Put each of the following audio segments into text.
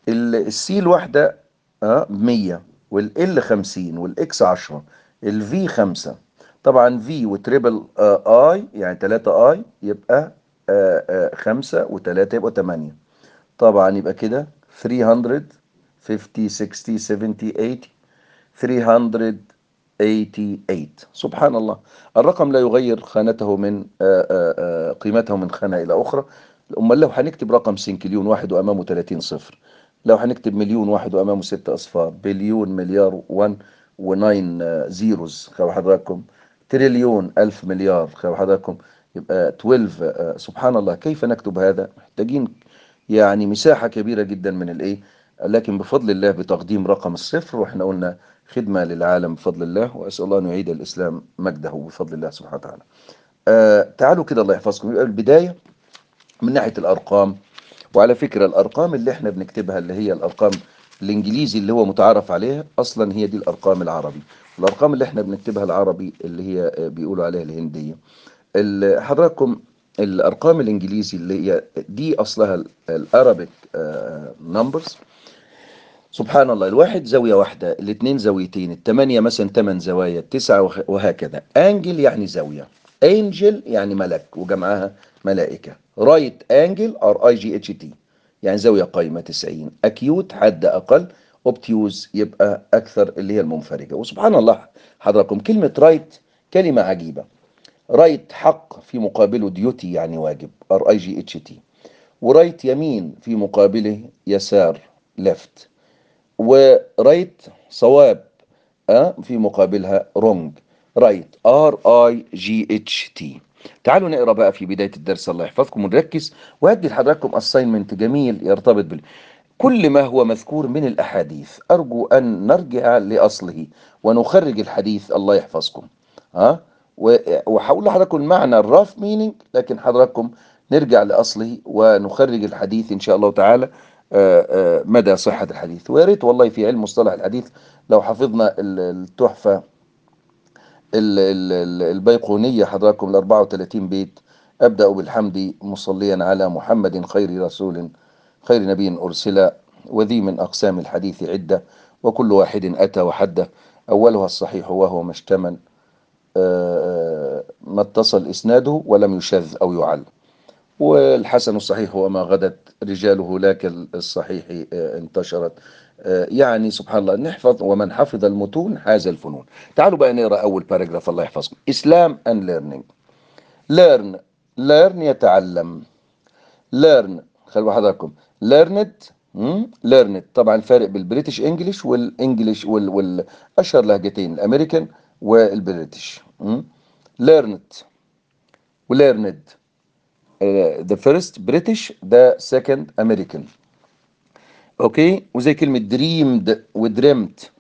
السي الواحدة اه 100 والال 50 والاكس 10 الفي 5 طبعا في وتريبل آه اي يعني 3 اي يبقى 5 و3 يبقى 8 طبعا يبقى كده 300 50 60 70 80 388 سبحان الله الرقم لا يغير خانته من آه، آه، آه، قيمته من خانة إلى أخرى أمال لو هنكتب رقم سنكليون واحد وأمامه 30 صفر لو هنكتب مليون واحد وأمامه 6 أصفار بليون مليار 1 و9 زيروز خلوا حضراتكم تريليون ألف مليار خلوا حضراتكم يبقى 12 آه، سبحان الله كيف نكتب هذا محتاجين يعني مساحة كبيرة جدا من الإيه لكن بفضل الله بتقديم رقم الصفر واحنا قلنا خدمة للعالم بفضل الله وأسأل الله أن يعيد الإسلام مجده بفضل الله سبحانه وتعالى آه تعالوا كده الله يحفظكم يبقى البداية من ناحية الأرقام وعلى فكرة الأرقام اللي احنا بنكتبها اللي هي الأرقام الإنجليزي اللي هو متعارف عليها أصلا هي دي الأرقام العربي الأرقام اللي احنا بنكتبها العربي اللي هي آه، بيقولوا عليها الهندية ال- حضراتكم الأرقام الإنجليزي اللي هي دي أصلها الأرابيك نمبرز سبحان الله الواحد زاوية واحدة الاثنين زاويتين الثمانية مثلا ثمان زوايا التسعة وه- وهكذا انجل يعني زاوية انجل يعني ملك وجمعها ملائكة رايت انجل ار اي جي اتش تي يعني زاوية قايمة 90 اكيوت حد اقل اوبتيوز يبقى اكثر اللي هي المنفرجة وسبحان الله حضراتكم كلمة رايت كلمة عجيبة رايت حق في مقابله ديوتي يعني واجب ار اي جي اتش تي ورايت يمين في مقابله يسار ليفت ورايت صواب أه في مقابلها رونج رايت ار اي جي اتش تي تعالوا نقرا بقى في بدايه الدرس الله يحفظكم ونركز وادي لحضراتكم اساينمنت جميل يرتبط بال كل ما هو مذكور من الاحاديث ارجو ان نرجع لاصله ونخرج الحديث الله يحفظكم ها و- وهقول لحضراتكم معنى الراف مينينج لكن حضراتكم نرجع لاصله ونخرج الحديث ان شاء الله تعالى آه، آه، مدى صحة الحديث ويا ريت والله في علم مصطلح الحديث لو حفظنا ال- التحفة ال- ال- ال- البيقونية حضراتكم ال 34 بيت أبدأ بالحمد مصليا على محمد خير رسول خير نبي أرسل وذي من أقسام الحديث عدة وكل واحد أتى وحده أولها الصحيح وهو ما اشتمل آه، ما اتصل إسناده ولم يشذ أو يعل والحسن الصحيح وما غدت رجاله لا كالصحيح آه، انتشرت آه، يعني سبحان الله نحفظ ومن حفظ المتون حاز الفنون تعالوا بقى نقرا اول باراجراف الله يحفظكم اسلام اند ليرنينج ليرن ليرن يتعلم ليرن خلوا حضراتكم ليرند ليرند طبعا الفارق بالبريتش انجلش والانجلش وال والاشهر لهجتين الامريكان والبريتش ليرند وليرند ذا فيرست بريتش ذا سكند امريكان اوكي وزي كلمه دريمد ودريمت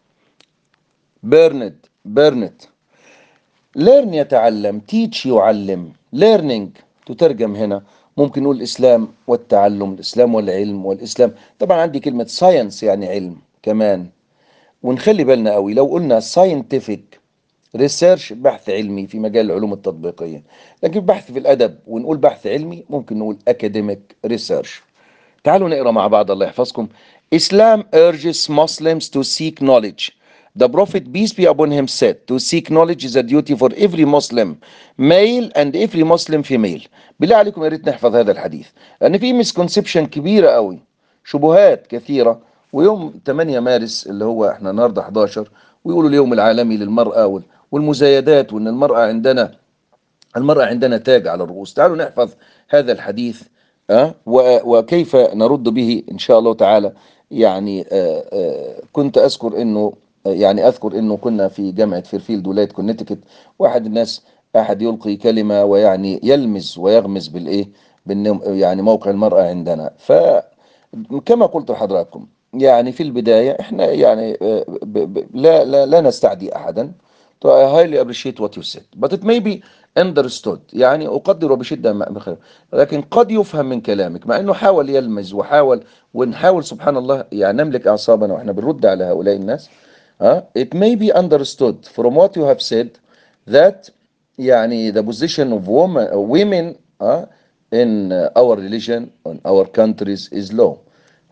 بيرند بيرنت ليرن يتعلم تيتش يعلم ليرنينج تترجم هنا ممكن نقول الاسلام والتعلم الاسلام والعلم والاسلام طبعا عندي كلمه ساينس يعني علم كمان ونخلي بالنا قوي لو قلنا ساينتفك ريسيرش بحث علمي في مجال العلوم التطبيقيه لكن بحث في الادب ونقول بحث علمي ممكن نقول اكاديميك ريسيرش تعالوا نقرا مع بعض الله يحفظكم Islam urges Muslims to seek knowledge. The Prophet, peace be upon him, said, To seek knowledge is a duty for every Muslim, male and every Muslim female. بالله عليكم يا ريت نحفظ هذا الحديث، لأن في مسكونسبشن كبيرة قوي، شبهات كثيرة، ويوم 8 مارس اللي هو احنا النهارده 11 ويقولوا اليوم العالمي للمرأة وال- والمزايدات وإن المرأة عندنا المرأة عندنا تاج على الرؤوس تعالوا نحفظ هذا الحديث أه؟ و- وكيف نرد به إن شاء الله تعالى يعني آه، آه، كنت أذكر أنه آه، يعني أذكر أنه كنا في جامعة فيرفيلد ولاية كونتيكت واحد الناس أحد يلقي كلمة ويعني يلمز ويغمز بالإيه بالنم يعني موقع المرأة عندنا فكما قلت لحضراتكم يعني في البداية احنا يعني آه، ب- ب- لا لا لا نستعدي أحدا So I highly appreciate what you said but it may be understood يعني أقدر بشدة ما- بخير لكن قد يفهم من كلامك مع أنه حاول يلمز وحاول ونحاول سبحان الله يعني نملك أعصابنا وإحنا بنرد على هؤلاء الناس ها it may be understood from what you have said that يعني the position of woman, women uh, in uh, our religion in our countries is low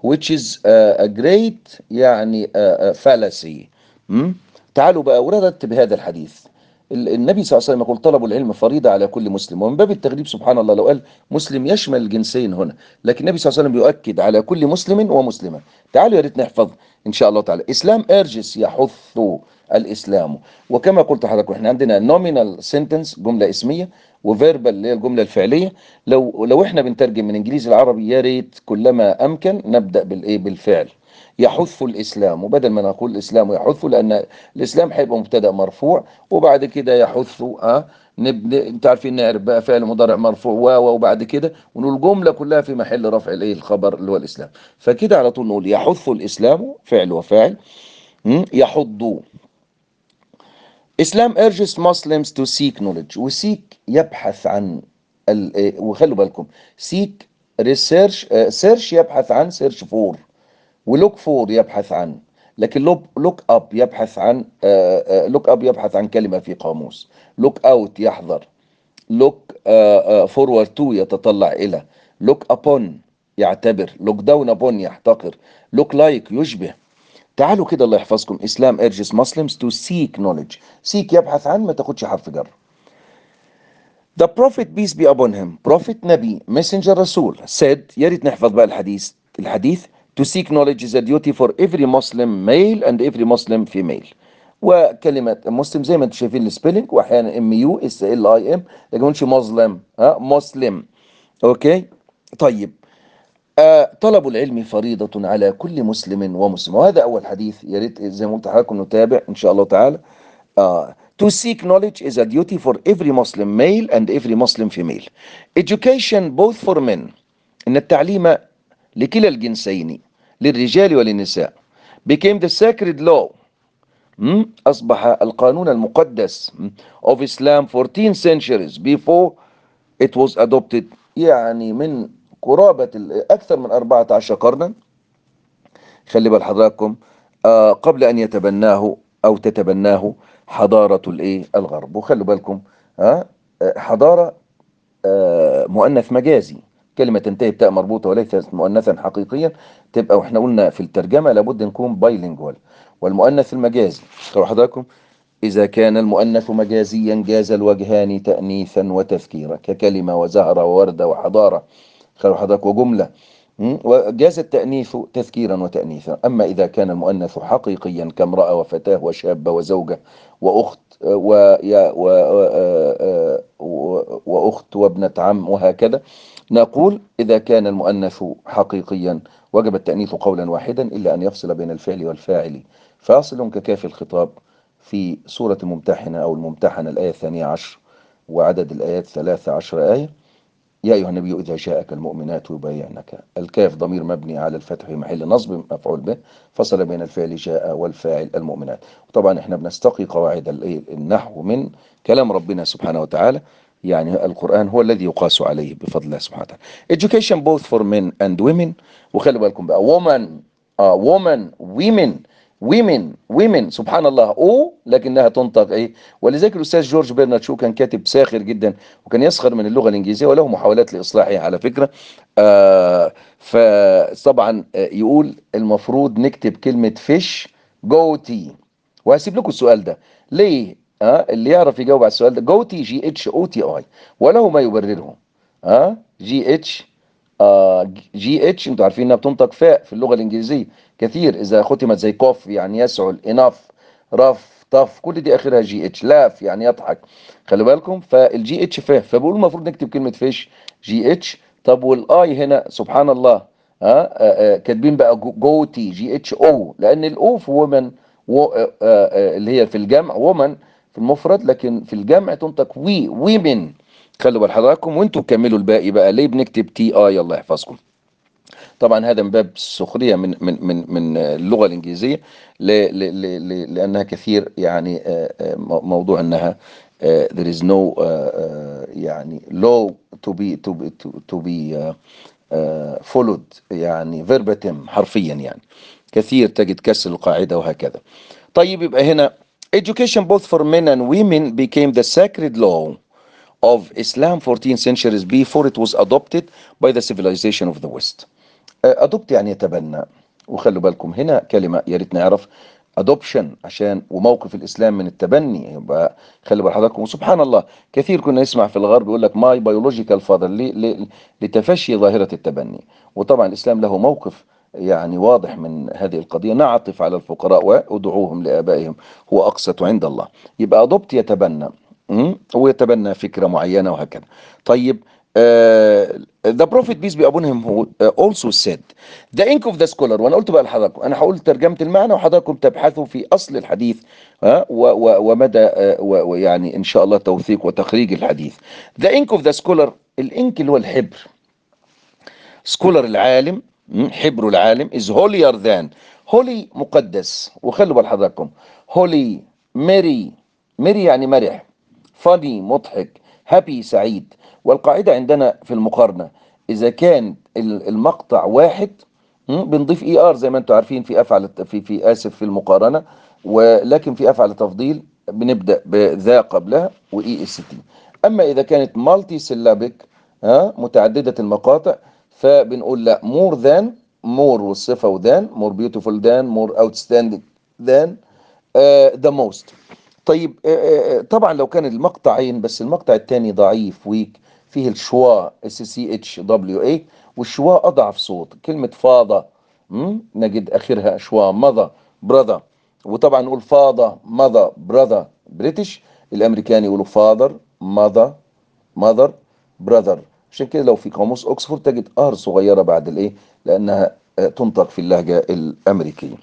which is uh, a great يعني uh, uh, fallacy م? تعالوا بقى ورتب هذا الحديث ال- النبي صلى الله عليه وسلم يقول طلب العلم فريضة على كل مسلم ومن باب التغريب سبحان الله لو قال مسلم يشمل الجنسين هنا لكن النبي صلى الله عليه وسلم يؤكد على كل مسلم ومسلمة تعالوا يا ريت نحفظ إن شاء الله تعالى إسلام أرجس يحث الإسلام وكما قلت لحضراتكم احنا عندنا nominal sentence جملة اسمية وفيربال اللي هي الجملة الفعلية لو لو احنا بنترجم من انجليزي لعربي يا ريت كلما امكن نبدأ بالايه بالفعل يحث الاسلام وبدل ما نقول الاسلام يحث لان الاسلام هيبقى مبتدا مرفوع وبعد كده يحث اه نبدا انتوا عارفين نعرف بقى فعل مضارع مرفوع و وبعد كده ونقول الجمله كلها في محل رفع الايه الخبر اللي هو الاسلام فكده على طول نقول يحث الاسلام فعل وفاعل م? يحض Islam urges Muslims to seek knowledge وسيك يبحث عن ال... إيه، وخلوا بالكم seek research uh, search يبحث عن search for ولوك فور يبحث عن لكن لوك لوك اب يبحث عن لوك اب يبحث عن كلمه في قاموس لوك اوت يحذر لوك فورورد تو يتطلع الى لوك ابون يعتبر لوك داون ابون يحتقر لوك لايك يشبه تعالوا كده الله يحفظكم اسلام urges Muslims to seek knowledge seek يبحث عن ما تاخدش حرف جر The prophet peace be upon him prophet نبي messenger رسول said يا ريت نحفظ بقى الحديث الحديث to seek knowledge is a duty for every Muslim male and every Muslim female وكلمة مسلم زي ما انتم شايفين السبيلنج واحيانا ام يو اس ال اي ام لكن ما نقولش مسلم ها مسلم اوكي طيب آه طلب العلم فريضة على كل مسلم ومسلم وهذا أول حديث يا ريت زي ما قلت لحضراتكم نتابع إن شاء الله تعالى آه To seek knowledge is a duty for every Muslim male and every Muslim female. Education both for men إن التعليم لكلا الجنسين للرجال وللنساء became the sacred law م? أصبح القانون المقدس م? of Islam 14 centuries before it was adopted يعني من قرابة ال- أكثر من 14 قرنا خلي بال حضراتكم آه قبل أن يتبناه أو تتبناه حضارة الإيه الغرب وخلوا بالكم آه آه، حضارة آه، مؤنث مجازي كلمة تنتهي بتاء مربوطة وليست مؤنثا حقيقيا تبقى واحنا قلنا في الترجمة لابد نكون بايلينجوال والمؤنث المجازي خلوا حضراتكم إذا كان المؤنث مجازيا جاز الوجهان تأنيثا وتذكيرا ككلمة وزهرة ووردة وحضارة خلوا حضرتك وجملة م? وجاز التأنيث تذكيرا وتأنيثا أما إذا كان المؤنث حقيقيا كامرأة وفتاة وشابة وزوجة وأخت ويا و و- و- وأخت وابنة عم وهكذا نقول إذا كان المؤنث حقيقيا وجب التأنيث قولا واحدا إلا أن يفصل بين الفعل والفاعل فاصل ككاف الخطاب في سورة الممتحنة أو الممتحنة الآية الثانية عشر وعدد الآيات ثلاثة عشر آية يا أيها النبي إذا جاءك المؤمنات يبايعنك الكاف ضمير مبني على الفتح في محل نصب مفعول به فصل بين الفعل جاء والفاعل المؤمنات وطبعا احنا بنستقي قواعد الإيه؟ النحو من كلام ربنا سبحانه وتعالى يعني القرآن هو الذي يقاس عليه بفضل الله سبحانه وتعالى education both for men and women وخلي بالكم بقى woman آه woman women women women سبحان الله او لكنها تنطق ايه ولذلك الاستاذ جورج برنارد شو كان كاتب ساخر جدا وكان يسخر من اللغه الانجليزيه وله محاولات لاصلاحها على فكره آه فطبعا آه، يقول المفروض نكتب كلمه فيش جوتي وهسيب لكم السؤال ده ليه ها اللي يعرف يجاوب على السؤال ده جوتي جي اتش او تي اي وله ما يبرره ها جي اتش آه جي اتش انتوا عارفين انها بتنطق فاء في اللغه الانجليزيه كثير اذا ختمت زي كوف يعني يسعل اناف رف طف كل دي اخرها جي اتش لاف يعني يضحك خلي بالكم فالجي اتش فاء فبقول المفروض نكتب كلمه فيش جي اتش طب والاي هنا سبحان الله ها آه، آه، كاتبين بقى جو- جوتي جي اتش او لان الاو في وومن و آه، آه، اللي هي في الجمع وومن في المفرد لكن في الجمع تنطق وي ويمن خلوا بال حضراتكم وانتوا كملوا الباقي بقى ليه بنكتب تي اي الله يحفظكم طبعا هذا من باب السخريه من من من من اللغه الانجليزيه ل ل ل ل لانها كثير يعني آه، آه، مو- موضوع انها آه، there is no آه، آه، يعني law to be to be to, to be آه، آه، followed يعني verbatim حرفيا يعني كثير تجد كسر القاعده وهكذا طيب يبقى هنا education both for men and women became the sacred law of Islam 14 centuries before it was adopted by the civilization of the West. ادوبت يعني يتبنى وخلوا بالكم هنا كلمة يا ريت نعرف ادوبشن عشان وموقف الاسلام من التبني يبقى خلي بال حضراتكم وسبحان الله كثير كنا نسمع في الغرب يقول لك ماي بيولوجيكال فاذر لتفشي ظاهره التبني وطبعا الاسلام له موقف يعني واضح من هذه القضيه نعطف على الفقراء وادعوهم لابائهم هو اقسط عند الله يبقى ادوبت يتبنى م? ويتبنى فكره معينه وهكذا طيب Uh, the prophet peace be upon him who uh, also said the ink of the scholar وانا قلت بقى لحضراتكم انا هقول ترجمه المعنى وحضراتكم تبحثوا في اصل الحديث ها و- و- ومدى uh, و- ويعني ان شاء الله توثيق وتخريج الحديث the ink of the scholar الانك اللي هو الحبر سكولر العالم م، حبر العالم is holier than holy مقدس وخلوا بال حضراتكم holy merry merry يعني مرح funny مضحك happy سعيد والقاعدة عندنا في المقارنة إذا كان ال- المقطع واحد م، بنضيف اي ار زي ما انتم عارفين في افعل الت- في في اسف في المقارنة ولكن في افعل التفضيل بنبدأ بذا قبلها واي اس تي اما اذا كانت مالتي سيلابيك ها متعددة المقاطع فبنقول لا مور ذان مور والصفة وذان مور بيوتيفول ذان مور اوتستاندينج ذان ذا موست طيب آه، آه، طبعا لو كان المقطعين بس المقطع الثاني ضعيف ويك فيه الشوا اس سي اتش دبليو اي والشوا اضعف صوت كلمة فاضة مم؟ نجد اخرها شوا مضى براذر وطبعا نقول فاضة مضى براذر بريتش الامريكان يقولوا فاذر مضى ماذر براذر عشان كده لو في قاموس اوكسفورد تجد ار صغيره بعد الايه لانها آه، تنطق في اللهجه الامريكيه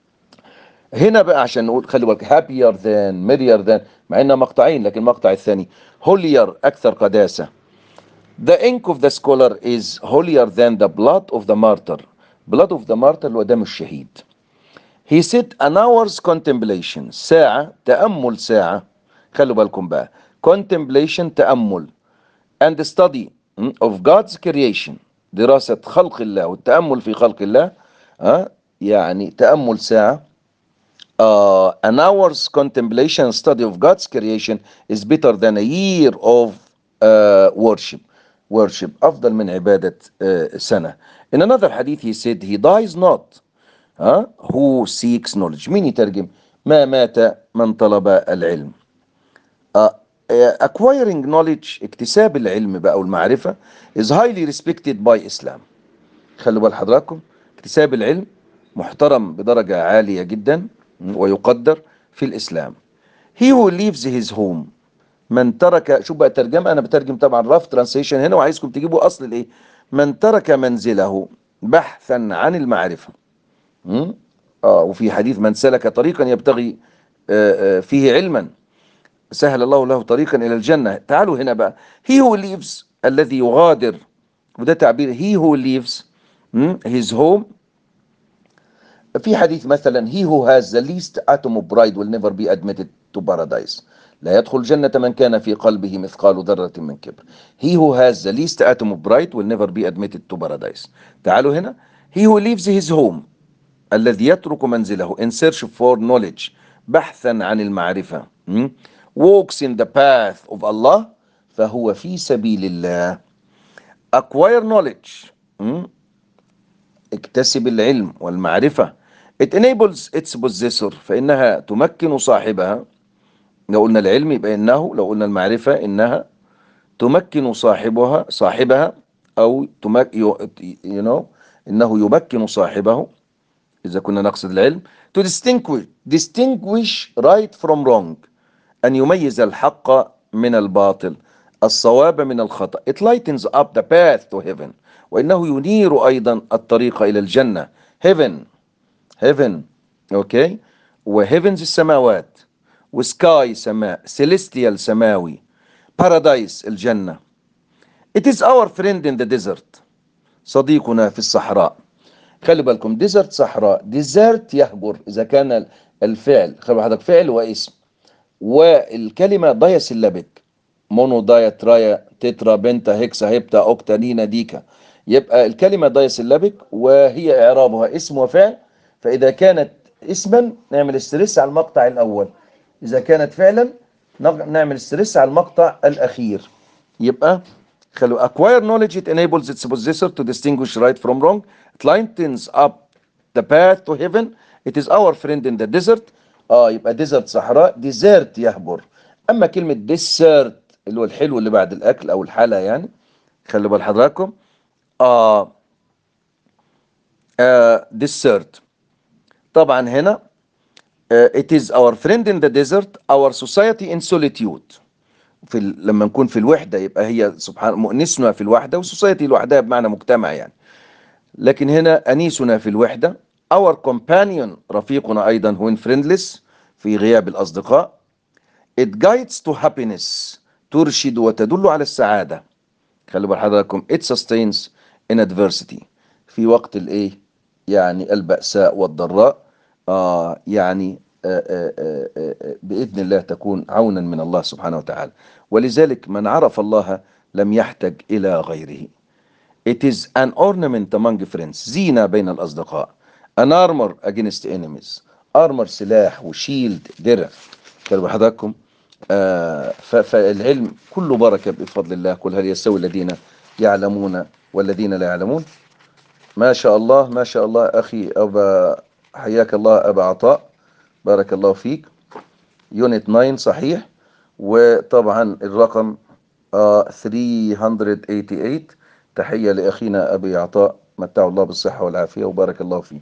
هنا بقى عشان نقول خلي بالك happier than merrier than مع انها مقطعين لكن المقطع الثاني holier اكثر قداسه The ink of the scholar is holier than the blood of the martyr blood of the martyr اللي هو دم الشهيد He said an hour's contemplation ساعة تأمل ساعة خلوا بالكم بقى contemplation تأمل and study mm, of God's creation دراسة خلق الله والتأمل في خلق الله ها يعني تأمل ساعة uh, an hour's contemplation and study of God's creation is better than a year of uh, worship worship أفضل من عبادة uh, سنة in another hadith he said he dies not ها who seeks knowledge مين يترجم ما مات من طلب العلم uh, uh, acquiring knowledge اكتساب العلم بقى والمعرفة is highly respected by Islam خلوا بال حضراتكم اكتساب العلم محترم بدرجة عالية جدا ويقدر في الإسلام he who leaves his home من ترك شوف بقى الترجمة أنا بترجم طبعا رف ترانسليشن هنا وعايزكم تجيبوا أصل الإيه من ترك منزله بحثا عن المعرفة م? آه وفي حديث من سلك طريقا يبتغي آه آه فيه علما سهل الله له طريقا إلى الجنة تعالوا هنا بقى he who leaves الذي يغادر وده تعبير he who leaves م? his home في حديث مثلا he who has the least atom of pride will never be admitted to paradise لا يدخل الجنة من كان في قلبه مثقال ذرة من كبر he who has the least atom of pride will never be admitted to paradise تعالوا هنا he who leaves his home الذي يترك منزله in search for knowledge بحثا عن المعرفة م? walks in the path of Allah فهو في سبيل الله acquire knowledge م? اكتسب العلم والمعرفة it enables its possessor فإنها تمكن صاحبها لو قلنا العلم يبقى إنه لو قلنا المعرفة إنها تمكن صاحبها صاحبها أو تمك you know إنه يمكن صاحبه إذا كنا نقصد العلم to distinguish distinguish right from wrong أن يميز الحق من الباطل الصواب من الخطأ it lightens up the path to heaven وإنه ينير أيضا الطريق إلى الجنة heaven heaven أوكي وheavens السماوات وسكاي سماء celestial سماوي paradise الجنة it is our friend in the desert صديقنا في الصحراء خلي بالكم ديزرت صحراء ديزرت يهجر إذا كان الفعل خلي حضرتك فعل واسم والكلمة دايسيلابيك مونو دايا ترايا تترا بنتا هيكسا هيبتا اوكتا نينا ديكا يبقى الكلمة دايسيلابيك وهي إعرابها اسم وفعل فإذا كانت اسما نعمل استرس على المقطع الأول إذا كانت فعلا نغ- نعمل استرس على المقطع الأخير يبقى خلوا acquire knowledge it enables its possessor to distinguish right from wrong it lightens up the path to heaven it is our friend in the desert اه يبقى desert صحراء desert يهبر اما كلمة dessert اللي هو الحلو اللي بعد الاكل او الحلا يعني خلي بال حضراتكم اه آه dessert طبعا هنا آه it is our friend in the desert our society in solitude في ال... لما نكون في الوحدة يبقى هي سبحان مؤنسنا في الوحدة وسوسايتي لوحدها بمعنى مجتمع يعني لكن هنا أنيسنا في الوحدة our companion رفيقنا أيضا when friendless في غياب الأصدقاء it guides to happiness ترشد وتدل على السعادة خلي بال حضراتكم it sustains in adversity في وقت الايه يعني البأساء والضراء آه يعني آه آه آه آه بإذن الله تكون عونا من الله سبحانه وتعالى ولذلك من عرف الله لم يحتج إلى غيره It is an ornament among friends زينة بين الأصدقاء an armor against enemies armor سلاح وشيلد درع خلوا حضراتكم آه ف- فالعلم كله بركة بفضل الله قل هل يستوي الذين يعلمون والذين لا يعلمون ما شاء الله ما شاء الله أخي أبا حياك الله أبا عطاء بارك الله فيك يونت 9 صحيح وطبعا الرقم آه 388 تحية لأخينا أبي عطاء متعه الله بالصحة والعافية وبارك الله فيه